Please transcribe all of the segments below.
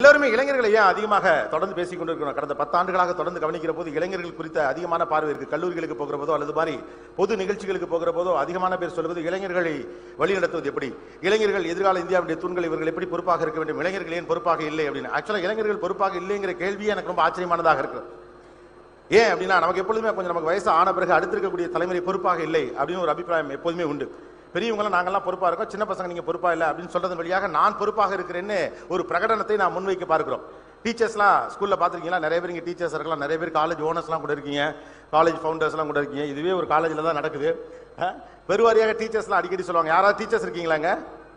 எல்லோருமே இளைஞர்களை ஏன் அதிகமாக தொடர்ந்து பேசிக் கொண்டிருக்கிறோம் கடந்த பத்தாண்டுகளாக தொடர்ந்து கவனிக்கிற போது இளைஞர்கள் குறித்த அதிகமான பார்வை இருக்கு கல்லூரிகளுக்கு போகிற போதோ அல்லது மாதிரி பொது நிகழ்ச்சிகளுக்கு போகிற போதோ அதிகமான பேர் சொல்வது இளைஞர்களை வழிநடத்துவது எப்படி இளைஞர்கள் எதிர்கால இந்தியாவுடைய தூண்கள் இவர்கள் எப்படி பொறுப்பாக இருக்க வேண்டும் இளைஞர்கள் ஏன் பொறுப்பாக இல்லை அப்படின்னு ஆக்சுவலா இளைஞர்கள் பொறுப்பாக இல்லைங்கிற கேள்வியே எனக்கு ரொம்ப ஆச்சரியமானதாக இருக்கு ஏன் அப்படின்னா நமக்கு எப்பொழுதுமே கொஞ்சம் நமக்கு வயசு ஆன பிறகு அடுத்திருக்கக்கூடிய தலைமுறை பொறுப்பாக இல்லை அப்படின்னு ஒரு அபிப்பிராயம் எப்போதுமே உண்டு பெரியவங்களாம் நாங்கெல்லாம் பொறுப்பா இருக்கோம் சின்ன பசங்க நீங்க பொறுப்பா இல்லை அப்படின்னு சொல்றதன் வழியாக நான் பொறுப்பாக இருக்கிறேன்னு ஒரு பிரகடனத்தை நான் முன்வைக்க பார்க்கிறோம் டீச்சர்ஸ்லாம் ஸ்கூல்ல பாத்திருக்கீங்களா நிறைய பேர் இங்க டீச்சர்ஸ் இருக்கலாம் நிறைய பேர் காலேஜ் ஓனர்ஸ்லாம் கூட இருக்கீங்க காலேஜ் ஃபவுண்டர்ஸ்லாம் கூட இருக்கீங்க இதுவே ஒரு காலேஜில் தான் நடக்குது அஹ், பெருவாரியாக டீச்சர்ஸ்லாம் அடிக்கடி சொல்லுவாங்க யாராவது டீச்சர்ஸ் இருக்கீங்களாங்க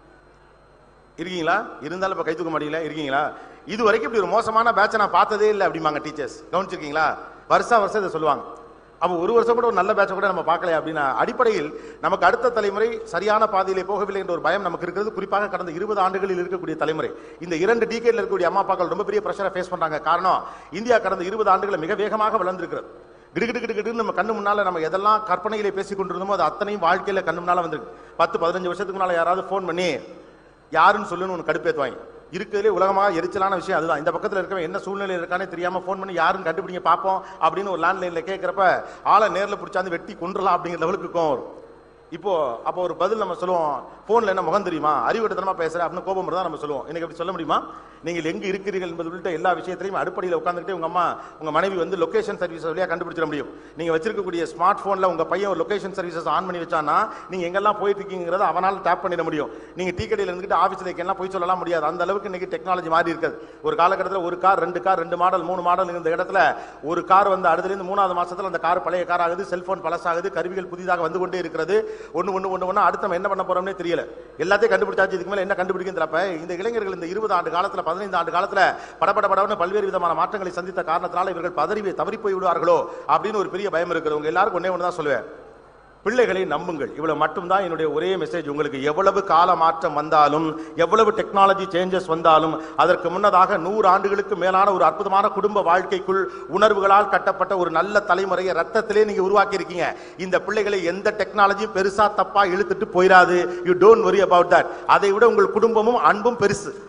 இருக்கீங்களா இருந்தாலும் இப்ப கை தூக்க மாட்டீங்களா இருக்கீங்களா இது வரைக்கும் இப்படி ஒரு மோசமான பேட்சை நான் பார்த்ததே இல்லை அப்படிம்பாங்க டீச்சர்ஸ் கவனிச்சிருக்கீங்களா வருஷம் வருஷம் இதை சொல்லுவாங்க அப்போ ஒரு வருஷம் கூட ஒரு நல்ல பேட்சை கூட நம்ம பார்க்கல அப்படின்னா அடிப்படையில் நமக்கு அடுத்த தலைமுறை சரியான பாதையிலே போகவில்லை என்ற ஒரு பயம் நமக்கு இருக்கிறது குறிப்பாக கடந்த இருபது ஆண்டுகளில் இருக்கக்கூடிய தலைமுறை இந்த இரண்டு டிகேட்ல இருக்கக்கூடிய அம்மா அப்பாக்கள் ரொம்ப பெரிய பிரஷரை ஃபேஸ் பண்றாங்க காரணம் இந்தியா கடந்த இருபது ஆண்டுகளை மிக வேகமாக வளர்ந்திருக்கிறது கிடுகிடு கிடுகிடுன்னு நம்ம கண்ணு முன்னால நம்ம எதெல்லாம் கற்பனையிலே பேசிக் கொண்டிருந்தோமோ அது அத்தனையும் வாழ்க்கையில கண்ணு முன்னால வந்திருக்கு பத்து பதினஞ்சு வருஷத்துக்கு முன்னால யாராவது ஃபோன் பண்ணி யாருன்னு சொல்லுன்னு ஒன்று கடுப்பேத்துவாங்க இருக்கிறதுலே உலகமாக எரிச்சலான விஷயம் அதுதான் இந்த பக்கத்தில் இருக்கவன் என்ன சூழ்நிலையில் இருக்கானே தெரியாம ஃபோன் பண்ணி யாருன்னு கண்டுபிடிங்க பார்ப்போம் அப்படின்னு ஒரு லேண்ட்லைன்ல கேட்குறப்ப ஆளை நேரில் பிடிச்சாந்து வெட்டி கொன்றலாம் அப்படிங்கிற லெவலுக்கு கோவம் வரும் இப்போ அப்போ ஒரு பதில் நம்ம சொல்லுவோம் போன்ல என்ன முகம் தெரியுமா அறிவுட்டத்தனமா பேசுற அப்படின்னு கோபம் தான் நம்ம சொல்லுவோம் இன்னைக்கு அப்படி சொல்ல முடியுமா நீங்கள் எங்க இருக்கிறீர்கள் என்பது உள்ளிட்ட எல்லா விஷயத்திலையும் அடிப்படையில் உட்காந்துக்கிட்டே உங்க அம்மா உங்க மனைவி வந்து லொகேஷன் சர்வீஸ் வழியா கண்டுபிடிச்சிட முடியும் நீங்க வச்சிருக்கக்கூடிய ஸ்மார்ட் போன்ல உங்க பையன் ஒரு லொகேஷன் சர்வீசஸ் ஆன் பண்ணி வச்சானா நீங்க எங்கெல்லாம் போயிட்டு இருக்கீங்கிறத அவனால் டேப் பண்ணிட முடியும் நீங்க டீ கடையில் இருந்துட்டு ஆஃபீஸ்ல எல்லாம் போய் சொல்லலாம் முடியாது அந்த அளவுக்கு இன்னைக்கு டெக்னாலஜி மாறி இருக்குது ஒரு காலகட்டத்தில் ஒரு கார் ரெண்டு கார் ரெண்டு மாடல் மூணு மாடல் இருந்த இடத்துல ஒரு கார் வந்து அடுத்துல இருந்து மூணாவது மாசத்துல அந்த கார் பழைய கார் ஆகுது செல்போன் பழசாகுது கருவிகள் புதிதாக வந்து கொண்டே இருக்கிறது ஒண்ணு ஒண்ணு ஒண்ணு ஒண்ணு அடுத்து நம்ம என்ன பண்ண போறோம்னே தெரியல எல்லாத்தையும் கண்டுபிடிச்சாச்சு இதுக்கு மேல என்ன கண்டுபிடிக்கிறப்ப இந்த இளைஞர்கள் இந்த இருபது ஆண்டு காலத்துல பதினைந்து ஆண்டு காலத்துல படபட படம்னு பல்வேறு விதமான மாற்றங்களை சந்தித்த காரணத்தினால இவர்கள் பதறி தவறி போய் விடுவார்களோ அப்படின்னு ஒரு பெரிய பயம் இருக்குது உங்க எல்லாருக்கும் ஒண்ணே ஒன்று தான் சொல்லுவேன் பிள்ளைகளை நம்புங்கள் இவ்வளவு மட்டும்தான் என்னுடைய ஒரே மெசேஜ் உங்களுக்கு எவ்வளவு கால மாற்றம் வந்தாலும் எவ்வளவு டெக்னாலஜி சேஞ்சஸ் வந்தாலும் அதற்கு முன்னதாக நூறு ஆண்டுகளுக்கு மேலான ஒரு அற்புதமான குடும்ப வாழ்க்கைக்குள் உணர்வுகளால் கட்டப்பட்ட ஒரு நல்ல தலைமுறையை ரத்தத்திலே நீங்க உருவாக்கி இருக்கீங்க இந்த பிள்ளைகளை எந்த டெக்னாலஜியும் பெருசா தப்பா இழுத்துட்டு போயிடாது you don't worry about that அதை விட உங்கள் குடும்பமும் அன்பும் பெருசு